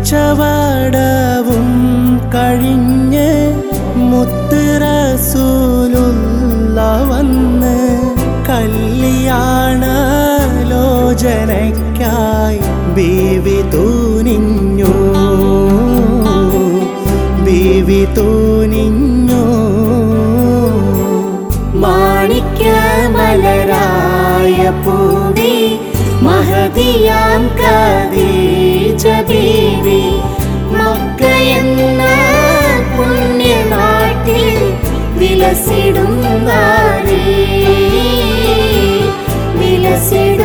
കച്ചവടവും കഴിഞ്ഞ് മുത്തുറസൂലുള്ള വന്ന് കല്യാണ ലോചനയ്ക്കായി ബീവി തൂനിഞ്ഞു ബീവി തൂനിഞ്ഞു മാണിക്യമലരായ പൂവി മഹതിയാം കദീജ ബീവി മക്കയെന്ന പുണ്യനാട്ടിൽ വിലസിടും നാരേ വിലസിടും